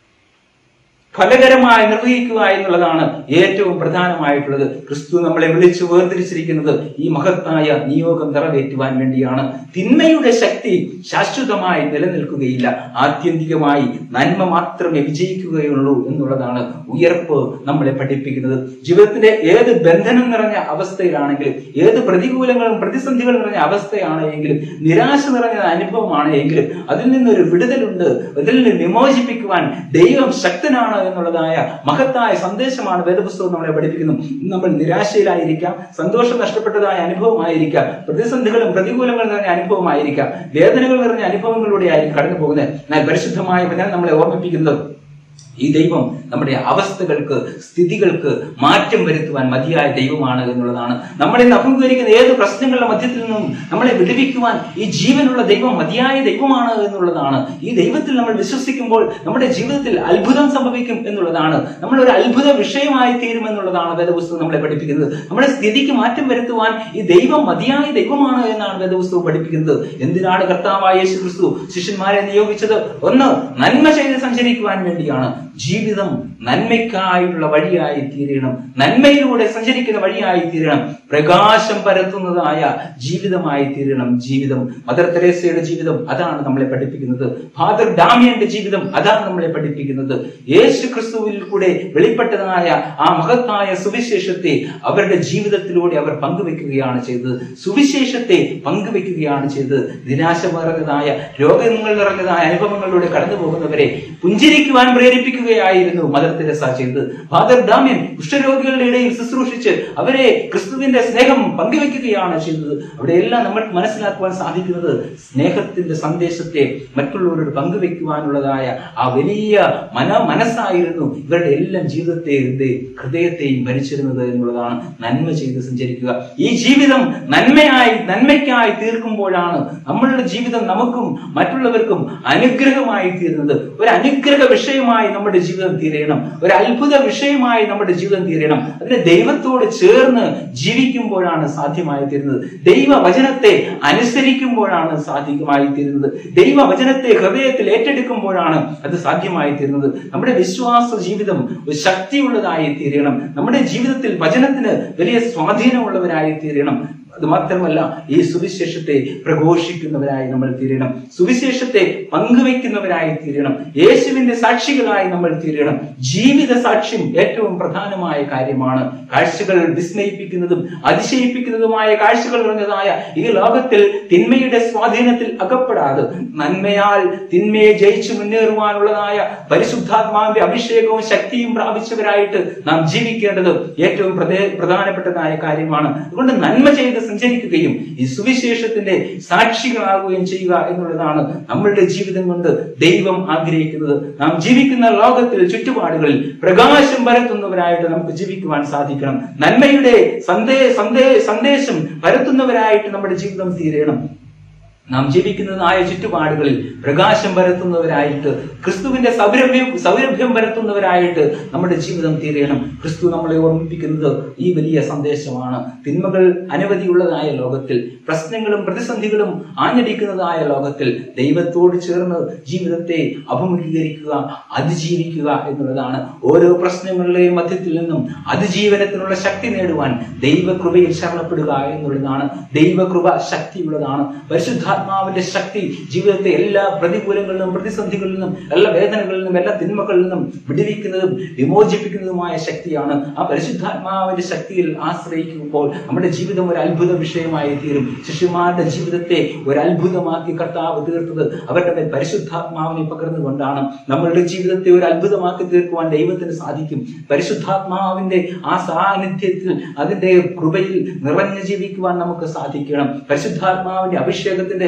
Speaker 1: ഫലകരമായി നിർവഹിക്കുക എന്നുള്ളതാണ് ഏറ്റവും പ്രധാനമായിട്ടുള്ളത് ക്രിസ്തു നമ്മളെ വിളിച്ചു വേർതിരിച്ചിരിക്കുന്നത് ഈ മഹത്തായ നിയോഗം നിറവേറ്റുവാൻ വേണ്ടിയാണ് തിന്മയുടെ ശക്തി ശാശ്വതമായി നിലനിൽക്കുകയില്ല ആത്യന്തികമായി നന്മ മാത്രമേ വിജയിക്കുകയുള്ളൂ എന്നുള്ളതാണ് ഉയർപ്പ് നമ്മളെ പഠിപ്പിക്കുന്നത് ജീവിതത്തിന്റെ ഏത് ബന്ധനം നിറഞ്ഞ അവസ്ഥയിലാണെങ്കിലും ഏത് പ്രതികൂലങ്ങളും പ്രതിസന്ധികളും നിറഞ്ഞ അവസ്ഥയാണ് എങ്കിലും നിരാശ നിറഞ്ഞ അനുഭവമാണ് എങ്കിലും അതിൽ നിന്നൊരു വിടുതലുണ്ട് അതിൽ നിന്ന് വിമോചിപ്പിക്കുവാൻ ദൈവം ശക്തനാണ് എന്നുള്ളതായ മഹത്തായ സന്ദേശമാണ് വേദപുസ്തകം നമ്മളെ പഠിപ്പിക്കുന്നത് ഇന്ന് നമ്മൾ നിരാശയിലായിരിക്കാം സന്തോഷം നഷ്ടപ്പെട്ടതായ അനുഭവമായിരിക്കാം പ്രതിസന്ധികളും പ്രതികൂലങ്ങളും നിറഞ്ഞ അനുഭവമായിരിക്കാം വേദനകൾ നിറഞ്ഞ അനുഭവങ്ങളിലൂടെ ആയിരിക്കും കടന്നു പോകുന്നത് എന്നാൽ പരിശുദ്ധമായ വചനം നമ്മളെ ഓർമ്മിപ്പിക്കുന്നത് ഈ ദൈവം നമ്മുടെ അവസ്ഥകൾക്ക് സ്ഥിതികൾക്ക് മാറ്റം വരുത്തുവാൻ മതിയായ ദൈവമാണ് എന്നുള്ളതാണ് നമ്മളെ ഇന്ന് അഭിമുഖീകരിക്കുന്ന ഏത് പ്രശ്നങ്ങളുടെ മധ്യത്തിൽ നിന്നും നമ്മളെ വിടുവിക്കുവാൻ ഈ ജീവനുള്ള ദൈവം മതിയായ ദൈവമാണ് എന്നുള്ളതാണ് ഈ ദൈവത്തിൽ നമ്മൾ വിശ്വസിക്കുമ്പോൾ നമ്മുടെ ജീവിതത്തിൽ അത്ഭുതം സംഭവിക്കും എന്നുള്ളതാണ് നമ്മൾ ഒരു അത്ഭുത വിഷയമായി തീരും എന്നുള്ളതാണ് വേദപുസ്തകം നമ്മളെ പഠിപ്പിക്കുന്നത് നമ്മുടെ സ്ഥിതിക്ക് മാറ്റം വരുത്തുവാൻ ഈ ദൈവം മതിയായ ദൈവമാണ് എന്നാണ് വേദപുസ്തകം പഠിപ്പിക്കുന്നത് എന്തിനാണ് കർത്താവായ യേശു ക്രിസ്തു ശിഷ്യന്മാരെ നിയോഗിച്ചത് ഒന്ന് നന്മ ചെയ്ത് സഞ്ചരിക്കുവാൻ വേണ്ടിയാണ് ജീവിതം നന്മയ്ക്കായുള്ള വഴിയായി തീരണം നന്മയിലൂടെ സഞ്ചരിക്കുന്ന വഴിയായി തീരണം പ്രകാശം പരത്തുന്നതായ ജീവിതമായി തീരണം ജീവിതം മദർ തെരേസയുടെ ജീവിതം അതാണ് നമ്മളെ പഠിപ്പിക്കുന്നത് ഫാദർ ഡാമിയന്റെ ജീവിതം അതാണ് നമ്മളെ പഠിപ്പിക്കുന്നത് യേശു ക്രിസ്തുവിൽ കൂടെ വെളിപ്പെട്ടതായ ആ മഹത്തായ സുവിശേഷത്തെ അവരുടെ ജീവിതത്തിലൂടെ അവർ പങ്കുവെക്കുകയാണ് ചെയ്തത് സുവിശേഷത്തെ പങ്കുവെക്കുകയാണ് ചെയ്തത് നിരാശ നിറഞ്ഞതായ രോഗങ്ങൾ നിറഞ്ഞതായ അനുഭവങ്ങളിലൂടെ കടന്നു പോകുന്നവരെ പുഞ്ചിരിക്കുവാൻ പ്രേരിപ്പിക്കുകയായിരുന്നു മദർ തെരേസ ചെയ്തത് ഫാദർ ഡാമിയൻ കുഷ്ഠരോഗികളുടെ ഇടയിൽ ശുശ്രൂഷിച്ച് അവരെ ക്രിസ്തുവിന്റെ സ്നേഹം പങ്കുവെക്കുകയാണ് ചെയ്തത് അവിടെയെല്ലാം നമ്മൾക്ക് മനസ്സിലാക്കുവാൻ സാധിക്കുന്നത് സ്നേഹത്തിന്റെ സന്ദേശത്തെ മറ്റുള്ളവരോട് പങ്കുവെക്കുവാനുള്ളതായ ആ വലിയ മന മനസ്സായിരുന്നു ഇവരുടെ എല്ലാം ജീവിതത്തെ ഹൃദയത്തെയും ഭരിച്ചിരുന്നത് എന്നുള്ളതാണ് നന്മ ചെയ്ത് സഞ്ചരിക്കുക ഈ ജീവിതം നന്മയായി നന്മയ്ക്കായി തീർക്കുമ്പോഴാണ് നമ്മളുടെ ജീവിതം നമുക്കും മറ്റുള്ളവർക്കും അനുഗ്രഹമായി തീരുന്നത് ഒരു അനുഗ്രഹ വിഷയമായി നമ്മുടെ ജീവിതം തീരണം ഒരു അത്ഭുത വിഷയമായി നമ്മുടെ ജീവിതം തീരണം അതിന് ദൈവത്തോട് ചേർന്ന് ജീവിക്കുമ്പോഴാണ് സാധ്യമായി തീരുന്നത് ദൈവവചനത്തെ അനുസരിക്കുമ്പോഴാണ് സാധ്യമായി തീരുന്നത് ദൈവവചനത്തെ ഹൃദയത്തിൽ ഏറ്റെടുക്കുമ്പോഴാണ് അത് സാധ്യമായി തീരുന്നത് നമ്മുടെ വിശ്വാസ ജീവിതം ഒരു ശക്തിയുള്ളതായി തീരണം നമ്മുടെ ജീവിതത്തിൽ വചനത്തിന് വലിയ സ്വാധീനമുള്ളവരായി തീരണം അത് മാത്രമല്ല ഈ സുവിശേഷത്തെ പ്രഘോഷിക്കുന്നവരായി നമ്മൾ തീരണം സുവിശേഷത്തെ പങ്കുവെക്കുന്നവരായി തീരണം യേശുവിന്റെ സാക്ഷികളായി നമ്മൾ തീരണം ജീവിത സാക്ഷ്യം ഏറ്റവും പ്രധാനമായ കാര്യമാണ് കാഴ്ചകൾ വിസ്മയിപ്പിക്കുന്നതും അതിശയിപ്പിക്കുന്നതുമായ കാഴ്ചകൾ നിറഞ്ഞതായ ഈ ലോകത്തിൽ തിന്മയുടെ സ്വാധീനത്തിൽ അകപ്പെടാതെ നന്മയാൽ തിന്മയെ ജയിച്ചു മുന്നേറുവാനുള്ളതായ പരിശുദ്ധാത്മാവിന്റെ അഭിഷേകവും ശക്തിയും പ്രാപിച്ചവരായിട്ട് നാം ജീവിക്കേണ്ടത് ഏറ്റവും പ്രധേ- പ്രധാനപ്പെട്ടതായ കാര്യമാണ് അതുകൊണ്ട് നന്മ ചെയ്ത് സഞ്ചരിക്കുകയും ഈ സുവിശേഷത്തിന്റെ സാക്ഷികളാകുകയും ചെയ്യുക എന്നുള്ളതാണ് നമ്മളുടെ ജീവിതം കൊണ്ട് ദൈവം ആഗ്രഹിക്കുന്നത് നാം ജീവിക്കുന്ന ലോകത്തിൽ ചുറ്റുപാടുകളിൽ പ്രകാശം പരത്തുന്നവരായിട്ട് നമുക്ക് ജീവിക്കുവാൻ സാധിക്കണം നന്മയുടെ സന്ദേ സന്ദേ സന്ദേശം പരത്തുന്നവരായിട്ട് നമ്മുടെ ജീവിതം തീരണം നാം ജീവിക്കുന്നതായ ചുറ്റുപാടുകളിൽ പ്രകാശം പരത്തുന്നവരായിട്ട് ക്രിസ്തുവിന്റെ സൗരഭ്യം സൗരഭ്യം പരത്തുന്നവരായിട്ട് നമ്മുടെ ജീവിതം തീരണം ക്രിസ്തു നമ്മളെ ഓർമ്മിപ്പിക്കുന്നത് ഈ വലിയ സന്ദേശമാണ് തിന്മകൾ അനവധിയുള്ളതായ ലോകത്തിൽ പ്രശ്നങ്ങളും പ്രതിസന്ധികളും ആഞ്ഞടിക്കുന്നതായ ലോകത്തിൽ ദൈവത്തോട് ചേർന്ന് ജീവിതത്തെ അഭിമുഖീകരിക്കുക അതിജീവിക്കുക എന്നുള്ളതാണ് ഓരോ പ്രശ്നങ്ങളുടെയും മധ്യത്തിൽ നിന്നും അതിജീവനത്തിനുള്ള ശക്തി നേടുവാൻ ദൈവകൃപയിൽ ശരണപ്പെടുക എന്നുള്ളതാണ് ദൈവകൃപ ശക്തിയുള്ളതാണ് പരിശുദ്ധാത്മാവിന്റെ ശക്തി ജീവിതത്തെ എല്ലാ പ്രതികൂലങ്ങളിൽ നിന്നും പ്രതിസന്ധികളിൽ നിന്നും എല്ലാ വേദനകളിൽ നിന്നും എല്ലാ തിന്മകളിൽ നിന്നും വിടുവിക്കുന്നതും വിമോചിപ്പിക്കുന്നതുമായ ശക്തിയാണ് ആ പരിശുദ്ധാത്മാവിന്റെ ശക്തിയിൽ ആശ്രയിക്കുമ്പോൾ നമ്മുടെ ജീവിതം ഒരു അത്ഭുത വിഷയമായി തീരും ശിഷ്യന്മാരുടെ ജീവിതത്തെ ഒരു അത്ഭുതമാക്കി കർത്താവ് തീർത്തത് അവരുടെ മേൽ പരിശുദ്ധാത്മാവിനെ പകർന്നുകൊണ്ടാണ് നമ്മളുടെ ജീവിതത്തെ ഒരു അത്ഭുതമാക്കി തീർക്കുവാൻ ദൈവത്തിന് സാധിക്കും പരിശുദ്ധാത്മാവിന്റെ ആ സാന്നിധ്യത്തിൽ അതിന്റെ കൃപയിൽ നിറഞ്ഞു ജീവിക്കുവാൻ നമുക്ക് സാധിക്കണം പരിശുദ്ധാത്മാവിന്റെ അഭിഷേകത്തിന്റെ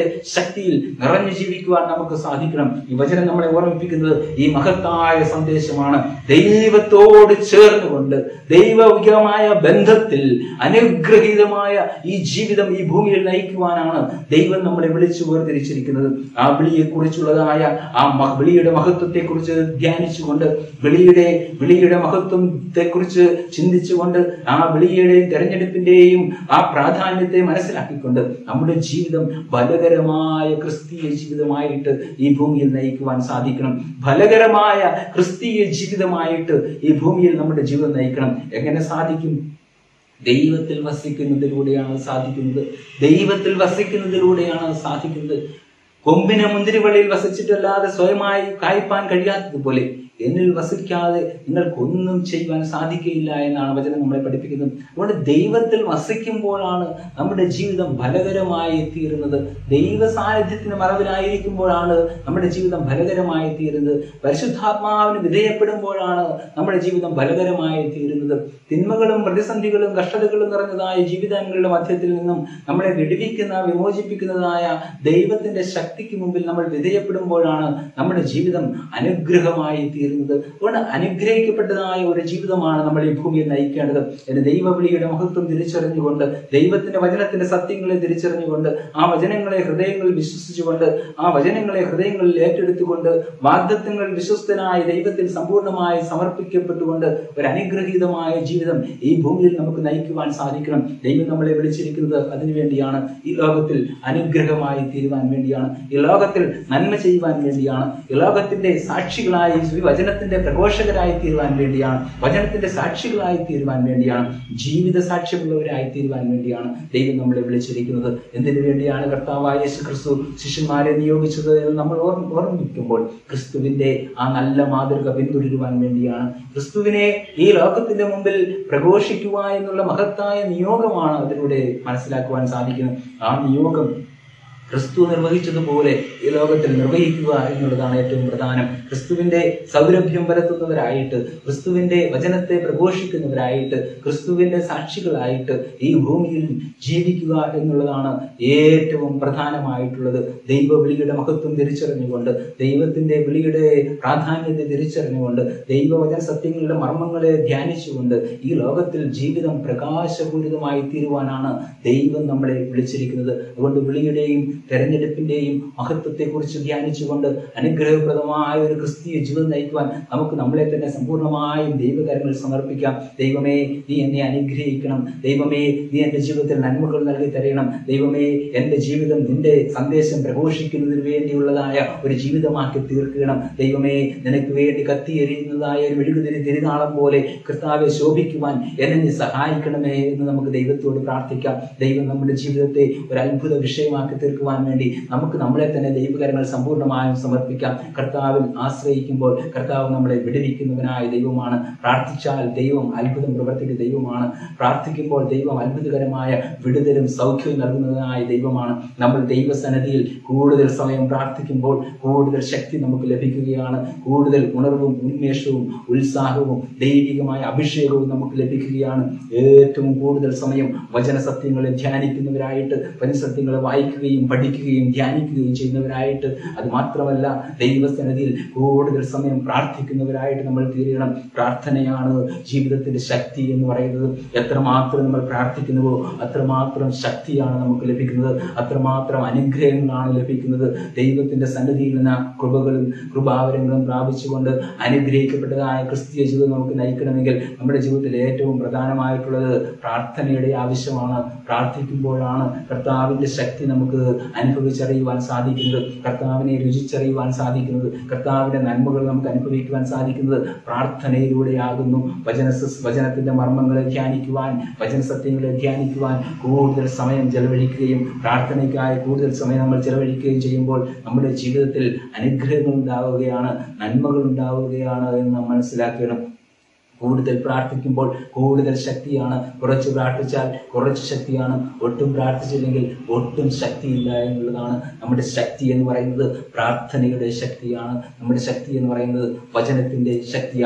Speaker 1: വചനത്തിന്റെ ശക്തിയിൽ നിറഞ്ഞു ജീവിക്കുവാൻ നമുക്ക് സാധിക്കണം ഈ വചനം നമ്മളെ ഓർമ്മിപ്പിക്കുന്നത് ഈ മഹത്തായ സന്ദേശമാണ് ദൈവത്തോട് ചേർന്നുകൊണ്ട് ദൈവവികമായ ബന്ധത്തിൽ അനുഗ്രഹീതമായ ഈ ജീവിതം ഈ ഭൂമിയിൽ നയിക്കുവാനാണ് ദൈവം നമ്മളെ വിളിച്ചു വേർതിരിച്ചിരിക്കുന്നത് ആ വിളിയെ കുറിച്ചുള്ളതായ ആ മ- വിളിയുടെ മഹത്വത്തെ കുറിച്ച് ധ്യാനിച്ചുകൊണ്ട് വിളിയുടെ വിളിയുടെ മഹത്വത്തെ കുറിച്ച് ചിന്തിച്ചുകൊണ്ട് ആ വിളിയുടെയും തെരഞ്ഞെടുപ്പിന്റെയും ആ പ്രാധാന്യത്തെ മനസ്സിലാക്കിക്കൊണ്ട് നമ്മുടെ ജീവിതം ഫലകരമായ ക്രിസ്തീയ ജീവിതമായിട്ട് ഈ ഭൂമിയിൽ നയിക്കുവാൻ സാധിക്കണം ഫലകരമായ ക്രിസ്തീയ ജീവിതമായിട്ട് ഈ ഭൂമിയിൽ നമ്മുടെ ജീവിതം നയിക്കണം എങ്ങനെ സാധിക്കും ദൈവത്തിൽ വസിക്കുന്നതിലൂടെയാണ് അത് സാധിക്കുന്നത് ദൈവത്തിൽ വസിക്കുന്നതിലൂടെയാണ് അത് സാധിക്കുന്നത് കൊമ്പിനെ മുന്തിരിവള്ളിയിൽ വസിച്ചിട്ടല്ലാതെ സ്വയമായി കായ്പാൻ കഴിയാത്തതുപോലെ എന്നിൽ വസിക്കാതെ നിങ്ങൾക്കൊന്നും ചെയ്യുവാൻ സാധിക്കുകയില്ല എന്നാണ് വചനം നമ്മളെ പഠിപ്പിക്കുന്നത് അതുകൊണ്ട് ദൈവത്തിൽ വസിക്കുമ്പോഴാണ് നമ്മുടെ ജീവിതം ഫലകരമായി തീരുന്നത് ദൈവ സാന്നിധ്യത്തിന് മറവിലായിരിക്കുമ്പോഴാണ് നമ്മുടെ ജീവിതം ഫലകരമായി തീരുന്നത് പരിശുദ്ധാത്മാവിന് വിധേയപ്പെടുമ്പോഴാണ് നമ്മുടെ ജീവിതം ഫലകരമായി തീരുന്നത് തിന്മകളും പ്രതിസന്ധികളും കഷ്ടതകളും നിറഞ്ഞതായ ജീവിതങ്ങളുടെ മധ്യത്തിൽ നിന്നും നമ്മളെ വിടുവിക്കുന്ന വിമോചിപ്പിക്കുന്നതായ ദൈവത്തിന്റെ ശക്തിക്ക് മുമ്പിൽ നമ്മൾ വിധേയപ്പെടുമ്പോഴാണ് നമ്മുടെ ജീവിതം അനുഗ്രഹമായി തീരുന്നത് അതുകൊണ്ട് അനുഗ്രഹിക്കപ്പെട്ടതായ ഒരു ജീവിതമാണ് നമ്മൾ ഈ ഭൂമിയിൽ നയിക്കേണ്ടത് എന്റെ ദൈവവിളിയുടെ മഹത്വം തിരിച്ചറിഞ്ഞുകൊണ്ട് ദൈവത്തിന്റെ വചനത്തിന്റെ സത്യങ്ങളെ തിരിച്ചറിഞ്ഞുകൊണ്ട് ആ വചനങ്ങളെ ഹൃദയങ്ങളിൽ വിശ്വസിച്ചുകൊണ്ട് ആ വചനങ്ങളെ ഹൃദയങ്ങളിൽ ഏറ്റെടുത്തുകൊണ്ട് വാഗ്ദത്തങ്ങളിൽ വിശ്വസ്തനായ ദൈവത്തിൽ സമ്പൂർണ്ണമായി സമർപ്പിക്കപ്പെട്ടുകൊണ്ട് ഒരു അനുഗ്രഹീതമായ ജീവിതം ഈ ഭൂമിയിൽ നമുക്ക് നയിക്കുവാൻ സാധിക്കണം ദൈവം നമ്മളെ വിളിച്ചിരിക്കുന്നത് അതിനുവേണ്ടിയാണ് ഈ ലോകത്തിൽ അനുഗ്രഹമായി തീരുവാൻ വേണ്ടിയാണ് ഈ ലോകത്തിൽ നന്മ ചെയ്യുവാൻ വേണ്ടിയാണ് ഈ ലോകത്തിന്റെ സാക്ഷികളായി ഈ വചനത്തിന്റെ പ്രഘോഷകരായി തീരുവാൻ വേണ്ടിയാണ് വചനത്തിന്റെ സാക്ഷികളായി തീരുവാൻ വേണ്ടിയാണ് ജീവിത സാക്ഷ്യമുള്ളവരായി തീരുവാൻ വേണ്ടിയാണ് ദൈവം നമ്മളെ വിളിച്ചിരിക്കുന്നത് എന്തിനു വേണ്ടിയാണ് കർത്താവായ യേശു ക്രിസ്തു ശിഷ്യന്മാരെ നിയോഗിച്ചത് എന്ന് നമ്മൾ ഓർമ്മ ഓർമ്മിക്കുമ്പോൾ ക്രിസ്തുവിന്റെ ആ നല്ല മാതൃക പിന്തുടരുവാൻ വേണ്ടിയാണ് ക്രിസ്തുവിനെ ഈ ലോകത്തിന്റെ മുമ്പിൽ പ്രഘോഷിക്കുക എന്നുള്ള മഹത്തായ നിയോഗമാണ് അതിലൂടെ മനസ്സിലാക്കുവാൻ സാധിക്കുന്നത് ആ നിയോഗം ക്രിസ്തു നിർവഹിച്ചതുപോലെ ഈ ലോകത്തിൽ നിർവഹിക്കുക എന്നുള്ളതാണ് ഏറ്റവും പ്രധാനം ക്രിസ്തുവിന്റെ സൗരഭ്യം പരത്തുന്നവരായിട്ട് ക്രിസ്തുവിന്റെ വചനത്തെ പ്രഘോഷിക്കുന്നവരായിട്ട് ക്രിസ്തുവിന്റെ സാക്ഷികളായിട്ട് ഈ ഭൂമിയിൽ ജീവിക്കുക എന്നുള്ളതാണ് ഏറ്റവും പ്രധാനമായിട്ടുള്ളത് ദൈവവിളിയുടെ മഹത്വം തിരിച്ചറിഞ്ഞുകൊണ്ട് ദൈവത്തിന്റെ വിളിയുടെ പ്രാധാന്യത്തെ തിരിച്ചറിഞ്ഞുകൊണ്ട് ദൈവവചന സത്യങ്ങളുടെ മർമ്മങ്ങളെ ധ്യാനിച്ചുകൊണ്ട് ഈ ലോകത്തിൽ ജീവിതം പ്രകാശപൂരിതമായി തീരുവാനാണ് ദൈവം നമ്മളെ വിളിച്ചിരിക്കുന്നത് അതുകൊണ്ട് വിളിയുടെയും തെരഞ്ഞെടുപ്പിന്റെയും മഹത്വത്തെക്കുറിച്ച് ധ്യാനിച്ചുകൊണ്ട് അനുഗ്രഹപ്രദമായ ഒരു ക്രിസ്തീയ ജീവിതം നയിക്കുവാൻ നമുക്ക് നമ്മളെ തന്നെ സമ്പൂർണ്ണമായും ദൈവകരങ്ങളിൽ സമർപ്പിക്കാം ദൈവമേ നീ എന്നെ അനുഗ്രഹിക്കണം ദൈവമേ നീ എൻ്റെ ജീവിതത്തിൽ നന്മകൾ നൽകി തരണം ദൈവമേ എൻ്റെ ജീവിതം നിന്റെ സന്ദേശം പ്രഘോഷിക്കുന്നതിന് വേണ്ടിയുള്ളതായ ഒരു ജീവിതമാക്കി തീർക്കണം ദൈവമേ നിനക്ക് വേണ്ടി കത്തിയെറിയുന്നതായ ഒരു മെഴുകുതിരി തിരുനാളം പോലെ കർത്താവെ ശോഭിക്കുവാൻ എന്നെ നീ സഹായിക്കണമേ എന്ന് നമുക്ക് ദൈവത്തോട് പ്രാർത്ഥിക്കാം ദൈവം നമ്മുടെ ജീവിതത്തെ ഒരു അത്ഭുത വിഷയമാക്കി തീർക്കുവാൻ വേണ്ടി നമുക്ക് നമ്മളെ തന്നെ ദൈവകരങ്ങൾ സമ്പൂർണ്ണമായും സമർപ്പിക്കാം കർത്താവിൽ ആശ്രയിക്കുമ്പോൾ കർത്താവ് നമ്മളെ വിടുവിക്കുന്നവനായ ദൈവമാണ് പ്രാർത്ഥിച്ചാൽ ദൈവം അത്ഭുതം പ്രവർത്തിക്കുന്ന ദൈവമാണ് പ്രാർത്ഥിക്കുമ്പോൾ ദൈവം അത്ഭുതകരമായ വിടുതലും സൗഖ്യവും നൽകുന്നതായ ദൈവമാണ് നമ്മൾ ദൈവസന്നിധിയിൽ കൂടുതൽ സമയം പ്രാർത്ഥിക്കുമ്പോൾ കൂടുതൽ ശക്തി നമുക്ക് ലഭിക്കുകയാണ് കൂടുതൽ ഉണർവും ഉന്മേഷവും ഉത്സാഹവും ദൈവികമായ അഭിഷേകവും നമുക്ക് ലഭിക്കുകയാണ് ഏറ്റവും കൂടുതൽ സമയം വചന സത്യങ്ങളെ ധ്യാനിക്കുന്നവരായിട്ട് വചനസത്യങ്ങളെ വായിക്കുകയും പഠിക്കുകയും ധ്യാനിക്കുകയും ചെയ്യുന്നവരായിട്ട് അത് മാത്രമല്ല ദൈവസന്നിധിയിൽ കൂടുതൽ സമയം പ്രാർത്ഥിക്കുന്നവരായിട്ട് നമ്മൾ തീരണം പ്രാർത്ഥനയാണ് ജീവിതത്തിന്റെ ശക്തി എന്ന് പറയുന്നത് എത്രമാത്രം നമ്മൾ പ്രാർത്ഥിക്കുന്നുവോ അത്രമാത്രം ശക്തിയാണ് നമുക്ക് ലഭിക്കുന്നത് അത്രമാത്രം അനുഗ്രഹങ്ങളാണ് ലഭിക്കുന്നത് ദൈവത്തിന്റെ സന്നിധിയിൽ നിന്ന് കൃപകളും കൃപാവരങ്ങളും പ്രാപിച്ചുകൊണ്ട് അനുഗ്രഹിക്കപ്പെട്ടതായ ക്രിസ്തീയ ജീവിതം നമുക്ക് നയിക്കണമെങ്കിൽ നമ്മുടെ ജീവിതത്തിൽ ഏറ്റവും പ്രധാനമായിട്ടുള്ളത് പ്രാർത്ഥനയുടെ ആവശ്യമാണ് പ്രാർത്ഥിക്കുമ്പോഴാണ് കർത്താവിന്റെ ശക്തി നമുക്ക് അനുഭവിച്ചറിയുവാൻ സാധിക്കുന്നത് കർത്താവിനെ രുചിച്ചറിയുവാൻ സാധിക്കുന്നത് കർത്താവിന്റെ നന്മകൾ നമുക്ക് അനുഭവിക്കുവാൻ സാധിക്കുന്നത് പ്രാർത്ഥനയിലൂടെയാകുന്നു വചന വചനത്തിന്റെ മർമ്മങ്ങളെ ധ്യാനിക്കുവാൻ വചന സത്യങ്ങളെ ധ്യാനിക്കുവാൻ കൂടുതൽ സമയം ചെലവഴിക്കുകയും പ്രാർത്ഥനയ്ക്കായി കൂടുതൽ സമയം നമ്മൾ ചെലവഴിക്കുകയും ചെയ്യുമ്പോൾ നമ്മുടെ ജീവിതത്തിൽ അനുഗ്രഹങ്ങൾ ഉണ്ടാവുകയാണ് നന്മകൾ ഉണ്ടാവുകയാണ് എന്ന് നാം മനസ്സിലാക്കണം കൂടുതൽ പ്രാർത്ഥിക്കുമ്പോൾ കൂടുതൽ ശക്തിയാണ് കുറച്ച് പ്രാർത്ഥിച്ചാൽ കുറച്ച് ശക്തിയാണ് ഒട്ടും പ്രാർത്ഥിച്ചില്ലെങ്കിൽ ഒട്ടും ശക്തിയില്ല എന്നുള്ളതാണ് നമ്മുടെ ശക്തി എന്ന് പറയുന്നത് പ്രാർത്ഥനയുടെ ശക്തിയാണ് നമ്മുടെ ശക്തി എന്ന് പറയുന്നത് വചനത്തിന്റെ ശക്തിയാണ്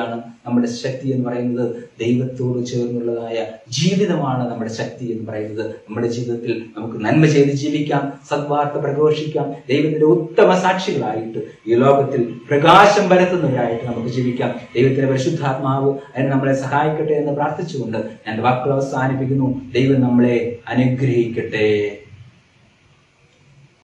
Speaker 1: നമ്മുടെ ശക്തി എന്ന് പറയുന്നത് ദൈവത്തോട് ചേർന്നുള്ളതായ ജീവിതമാണ് നമ്മുടെ ശക്തി എന്ന് പറയുന്നത് നമ്മുടെ ജീവിതത്തിൽ നമുക്ക് നന്മ ചെയ്ത് ജീവിക്കാം സദ്വാർത്ത പ്രഘോഷിക്കാം ദൈവത്തിന്റെ ഉത്തമ സാക്ഷികളായിട്ട് ഈ ലോകത്തിൽ പ്രകാശം പരത്തുന്നവരായിട്ട് നമുക്ക് ജീവിക്കാം ദൈവത്തിന്റെ പരിശുദ്ധാത്മാവ് അതിന് നമ്മളെ സഹായിക്കട്ടെ എന്ന് പ്രാർത്ഥിച്ചുകൊണ്ട് ഞാൻ വാക്കുകൾ അവസാനിപ്പിക്കുന്നു ദൈവം നമ്മളെ അനുഗ്രഹിക്കട്ടെ